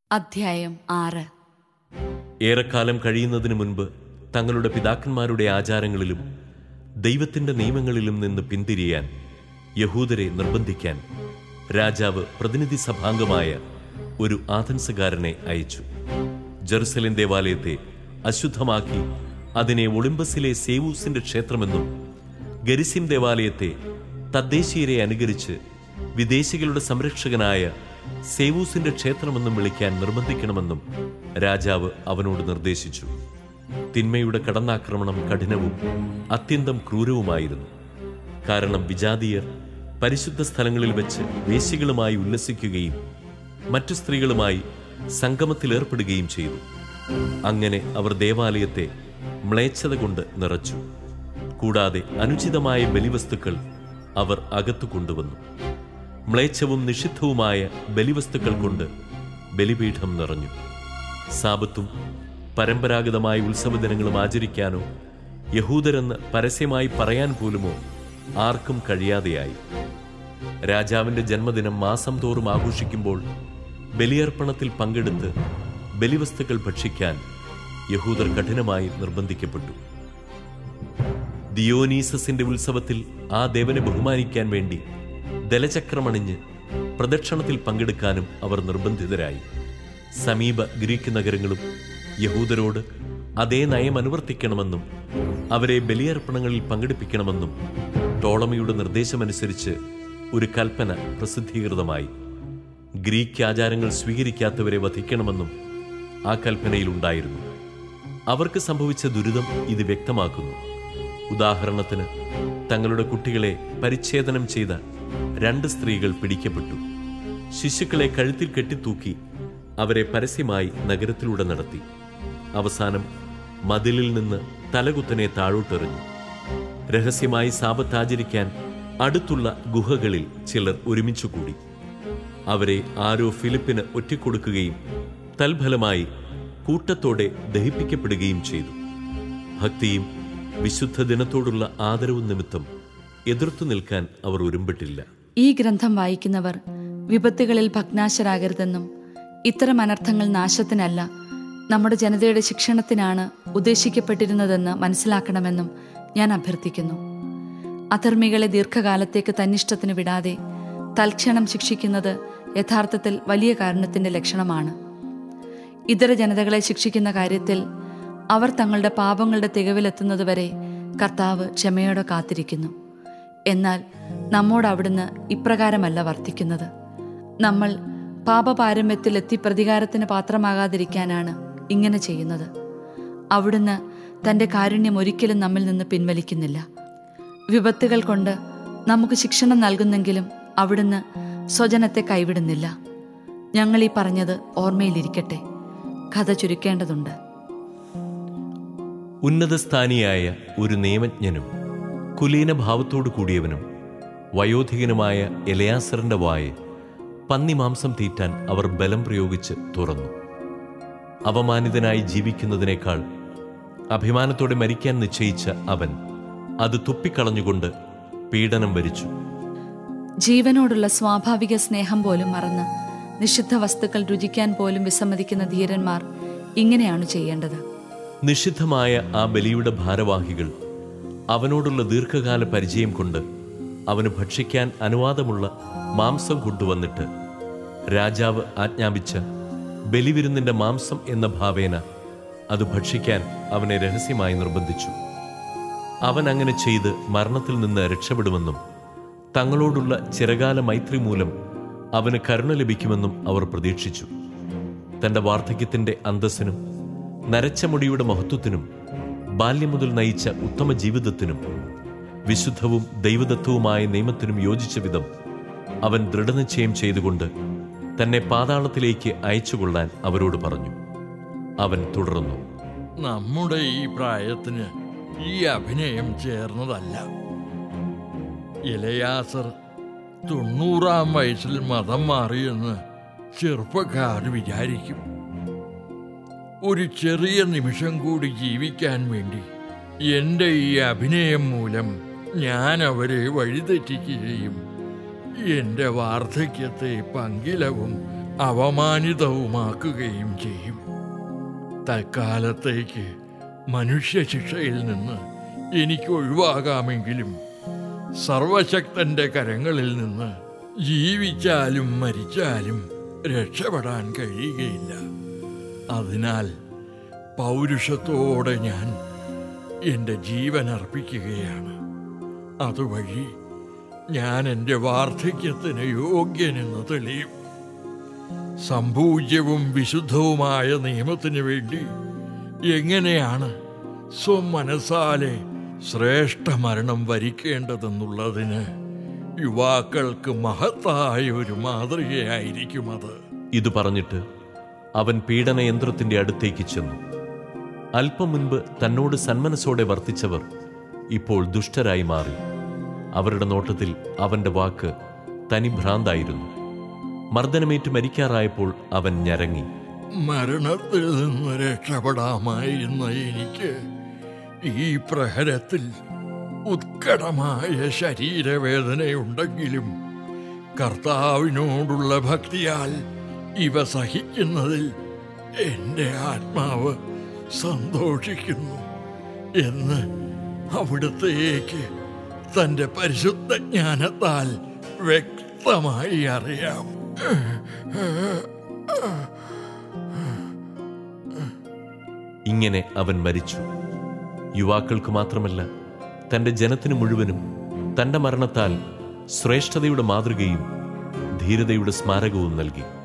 അധ്യായം ആറ് ഏറെക്കാലം കഴിയുന്നതിന് മുൻപ് തങ്ങളുടെ പിതാക്കന്മാരുടെ ആചാരങ്ങളിലും ദൈവത്തിന്റെ നിയമങ്ങളിലും നിന്ന് പിന്തിരിയാൻ യഹൂദരെ നിർബന്ധിക്കാൻ രാജാവ് പ്രതിനിധി സഭാംഗമായ ഒരു ആഥൻസുകാരനെ അയച്ചു ജെറുസലേം ദേവാലയത്തെ അശുദ്ധമാക്കി അതിനെ ഒളിമ്പസിലെ സേവൂസിന്റെ ക്ഷേത്രമെന്നും ഗരിസിം ദേവാലയത്തെ തദ്ദേശീയരെ അനുകരിച്ച് വിദേശികളുടെ സംരക്ഷകനായ സേവൂസിന്റെ ക്ഷേത്രമെന്നും വിളിക്കാൻ നിർബന്ധിക്കണമെന്നും രാജാവ് അവനോട് നിർദ്ദേശിച്ചു തിന്മയുടെ കടന്നാക്രമണം കഠിനവും അത്യന്തം ക്രൂരവുമായിരുന്നു കാരണം വിജാതീയർ പരിശുദ്ധ സ്ഥലങ്ങളിൽ വെച്ച് വേശ്യകളുമായി ഉല്ലസിക്കുകയും മറ്റു സ്ത്രീകളുമായി സംഗമത്തിലേർപ്പെടുകയും ചെയ്തു അങ്ങനെ അവർ ദേവാലയത്തെ മ്ലേച്ഛത കൊണ്ട് നിറച്ചു കൂടാതെ അനുചിതമായ ബലിവസ്തുക്കൾ അവർ അകത്തു കൊണ്ടുവന്നു മ്ലേച്ഛവും നിഷിദ്ധവുമായ ബലിവസ്തുക്കൾ കൊണ്ട് ബലിപീഠം നിറഞ്ഞു സാപത്തും പരമ്പരാഗതമായ ഉത്സവദിനങ്ങളും ആചരിക്കാനോ യഹൂദരെന്ന് പരസ്യമായി പറയാൻ പോലുമോ ആർക്കും കഴിയാതെയായി രാജാവിന്റെ ജന്മദിനം മാസം തോറും ആഘോഷിക്കുമ്പോൾ ബലിയർപ്പണത്തിൽ പങ്കെടുത്ത് ബലിവസ്തുക്കൾ ഭക്ഷിക്കാൻ യഹൂദർ കഠിനമായി നിർബന്ധിക്കപ്പെട്ടു ദിയോനീസസിന്റെ ഉത്സവത്തിൽ ആ ദേവനെ ബഹുമാനിക്കാൻ വേണ്ടി ദലചക്രമണിഞ്ഞ് പ്രദക്ഷിണത്തിൽ പങ്കെടുക്കാനും അവർ നിർബന്ധിതരായി സമീപ ഗ്രീക്ക് നഗരങ്ങളും യഹൂദരോട് അതേ നയം അനുവർത്തിക്കണമെന്നും അവരെ ബലിയർപ്പണങ്ങളിൽ പങ്കെടുപ്പിക്കണമെന്നും ടോളമിയുടെ നിർദ്ദേശമനുസരിച്ച് ഒരു കൽപ്പന പ്രസിദ്ധീകൃതമായി ഗ്രീക്ക് ആചാരങ്ങൾ സ്വീകരിക്കാത്തവരെ വധിക്കണമെന്നും ആ കൽപ്പനയിലുണ്ടായിരുന്നു അവർക്ക് സംഭവിച്ച ദുരിതം ഇത് വ്യക്തമാക്കുന്നു ഉദാഹരണത്തിന് തങ്ങളുടെ കുട്ടികളെ പരിച്ഛേദനം ചെയ്ത രണ്ട് സ്ത്രീകൾ പിടിക്കപ്പെട്ടു ശിശുക്കളെ കഴുത്തിൽ കെട്ടിത്തൂക്കി അവരെ പരസ്യമായി നഗരത്തിലൂടെ നടത്തി അവസാനം മതിലിൽ നിന്ന് തലകുത്തനെ താഴോട്ടെറിഞ്ഞു രഹസ്യമായി സാപത്താചരിക്കാൻ അടുത്തുള്ള ഗുഹകളിൽ ചിലർ ഒരുമിച്ചുകൂടി അവരെ ആരോ ഫിലിപ്പിന് ഒറ്റിക്കൊടുക്കുകയും തൽഫലമായി കൂട്ടത്തോടെ ദഹിപ്പിക്കപ്പെടുകയും ചെയ്തു ഭക്തിയും വിശുദ്ധ ദിനത്തോടുള്ള ആദരവും നിമിത്തം എതിർത്തു നിൽക്കാൻ അവർ ഒരുമ്പെട്ടില്ല ഈ ഗ്രന്ഥം വായിക്കുന്നവർ വിപത്തുകളിൽ ഭഗ്നാശരാകരുതെന്നും ഇത്തരം അനർത്ഥങ്ങൾ നാശത്തിനല്ല നമ്മുടെ ജനതയുടെ ശിക്ഷണത്തിനാണ് ഉദ്ദേശിക്കപ്പെട്ടിരുന്നതെന്ന് മനസ്സിലാക്കണമെന്നും ഞാൻ അഭ്യർത്ഥിക്കുന്നു അധർമ്മികളെ ദീർഘകാലത്തേക്ക് തന്നിഷ്ടത്തിന് വിടാതെ തൽക്ഷണം ശിക്ഷിക്കുന്നത് യഥാർത്ഥത്തിൽ വലിയ കാരണത്തിന്റെ ലക്ഷണമാണ് ഇതര ജനതകളെ ശിക്ഷിക്കുന്ന കാര്യത്തിൽ അവർ തങ്ങളുടെ പാപങ്ങളുടെ തികവിലെത്തുന്നതുവരെ കർത്താവ് ക്ഷമയോടെ കാത്തിരിക്കുന്നു എന്നാൽ നമ്മോട് അവിടുന്ന് ഇപ്രകാരമല്ല വർത്തിക്കുന്നത് നമ്മൾ പാപപാരമ്യത്തിൽ എത്തി പ്രതികാരത്തിന് പാത്രമാകാതിരിക്കാനാണ് ഇങ്ങനെ ചെയ്യുന്നത് അവിടുന്ന് തൻ്റെ കാരുണ്യം ഒരിക്കലും നമ്മിൽ നിന്ന് പിൻവലിക്കുന്നില്ല വിപത്തുകൾ കൊണ്ട് നമുക്ക് ശിക്ഷണം നൽകുന്നെങ്കിലും അവിടുന്ന് സ്വജനത്തെ കൈവിടുന്നില്ല ഞങ്ങൾ ഈ പറഞ്ഞത് ഓർമ്മയിലിരിക്കട്ടെ കഥ ചുരുക്കേണ്ടതുണ്ട് ഉന്നതസ്ഥാനിയായ ഒരു നിയമജ്ഞനും കുലീന ഭാവത്തോടു കൂടിയവനും വയോധികനുമായ എലയാസറിന്റെ വായ പന്നിമാംസം തീറ്റാൻ അവർ ബലം പ്രയോഗിച്ച് തുറന്നു അവമാനിതനായി ജീവിക്കുന്നതിനേക്കാൾ അഭിമാനത്തോടെ മരിക്കാൻ നിശ്ചയിച്ച അവൻ അത് തുപ്പിക്കളഞ്ഞുകൊണ്ട് പീഡനം വരിച്ചു ജീവനോടുള്ള സ്വാഭാവിക സ്നേഹം പോലും മറന്ന് നിഷിദ്ധ വസ്തുക്കൾ രുചിക്കാൻ പോലും വിസമ്മതിക്കുന്ന ധീരന്മാർ ഇങ്ങനെയാണ് ചെയ്യേണ്ടത് നിഷിദ്ധമായ ആ ബലിയുടെ ഭാരവാഹികൾ അവനോടുള്ള ദീർഘകാല പരിചയം കൊണ്ട് അവന് ഭക്ഷിക്കാൻ അനുവാദമുള്ള മാംസം കൊണ്ടുവന്നിട്ട് രാജാവ് ആജ്ഞാപിച്ച ബലിവിരുന്നിന്റെ മാംസം എന്ന ഭാവേന അത് ഭക്ഷിക്കാൻ അവനെ രഹസ്യമായി നിർബന്ധിച്ചു അവൻ അങ്ങനെ ചെയ്ത് മരണത്തിൽ നിന്ന് രക്ഷപ്പെടുമെന്നും തങ്ങളോടുള്ള ചിരകാല മൈത്രി മൂലം അവന് കരുണ ലഭിക്കുമെന്നും അവർ പ്രതീക്ഷിച്ചു തന്റെ വാർദ്ധക്യത്തിന്റെ അന്തസ്സിനും നരച്ച മുടിയുടെ മഹത്വത്തിനും ബാല്യം മുതൽ നയിച്ച ഉത്തമ ജീവിതത്തിനും വിശുദ്ധവും ദൈവദത്തവുമായ നിയമത്തിനും യോജിച്ച വിധം അവൻ ദൃഢനിശ്ചയം ചെയ്തുകൊണ്ട് തന്നെ പാതാളത്തിലേക്ക് അയച്ചുകൊള്ളാൻ അവരോട് പറഞ്ഞു അവൻ തുടർന്നു നമ്മുടെ ഈ പ്രായത്തിന് ഈ അഭിനയം ചേർന്നതല്ല ഇലയാസർ തൊണ്ണൂറാം വയസ്സിൽ മതം മാറിയെന്ന് ചെറുപ്പക്കാർ വിചാരിക്കും ഒരു ചെറിയ നിമിഷം കൂടി ജീവിക്കാൻ വേണ്ടി എൻ്റെ ഈ അഭിനയം മൂലം ഞാൻ അവരെ വഴിതെറ്റിക്കുകയും എൻ്റെ വാർദ്ധക്യത്തെ പങ്കിലവും അവമാനിതവുമാക്കുകയും ചെയ്യും തൽക്കാലത്തേക്ക് മനുഷ്യശിക്ഷയിൽ നിന്ന് എനിക്ക് ഒഴിവാകാമെങ്കിലും സർവശക്തന്റെ കരങ്ങളിൽ നിന്ന് ജീവിച്ചാലും മരിച്ചാലും രക്ഷപ്പെടാൻ കഴിയുകയില്ല അതിനാൽ പൗരുഷത്തോടെ ഞാൻ എൻ്റെ ജീവൻ അർപ്പിക്കുകയാണ് അതുവഴി ഞാൻ എൻ്റെ വാർദ്ധക്യത്തിന് യോഗ്യനെന്ന് തെളിയും സംപൂജ്യവും വിശുദ്ധവുമായ നിയമത്തിന് വേണ്ടി എങ്ങനെയാണ് സ്വമനസാലെ ശ്രേഷ്ഠ മരണം വരിക്കേണ്ടതെന്നുള്ളതിന് യുവാക്കൾക്ക് മഹത്തായ ഒരു മാതൃകയായിരിക്കും അത് ഇത് പറഞ്ഞിട്ട് അവൻ പീഡനയന്ത്രത്തിന്റെ അടുത്തേക്ക് ചെന്നു അല്പം മുൻപ് തന്നോട് സന്മനസ്സോടെ വർത്തിച്ചവർ ഇപ്പോൾ ദുഷ്ടരായി മാറി അവരുടെ നോട്ടത്തിൽ അവന്റെ വാക്ക് തനി ഭ്രാന്തായിരുന്നു മർദ്ദനമേറ്റ് മരിക്കാറായപ്പോൾ അവൻ ഞരങ്ങി മരണത്തിൽ നിന്ന് രക്ഷപ്പെടാമായിരുന്ന എനിക്ക് ഈ പ്രഹരത്തിൽ ഉത്കടമായ ശരീരവേദനയുണ്ടെങ്കിലും കർത്താവിനോടുള്ള ഭക്തിയാൽ ഇവ സഹിക്കുന്നതിൽ എൻ്റെ ആത്മാവ് സന്തോഷിക്കുന്നു എന്ന് അവിടുത്തേക്ക് തൻ്റെ പരിശുദ്ധ ജ്ഞാനത്താൽ വ്യക്തമായി അറിയാം ഇങ്ങനെ അവൻ മരിച്ചു യുവാക്കൾക്ക് മാത്രമല്ല തന്റെ ജനത്തിനു മുഴുവനും തന്റെ മരണത്താൽ ശ്രേഷ്ഠതയുടെ മാതൃകയും ധീരതയുടെ സ്മാരകവും നൽകി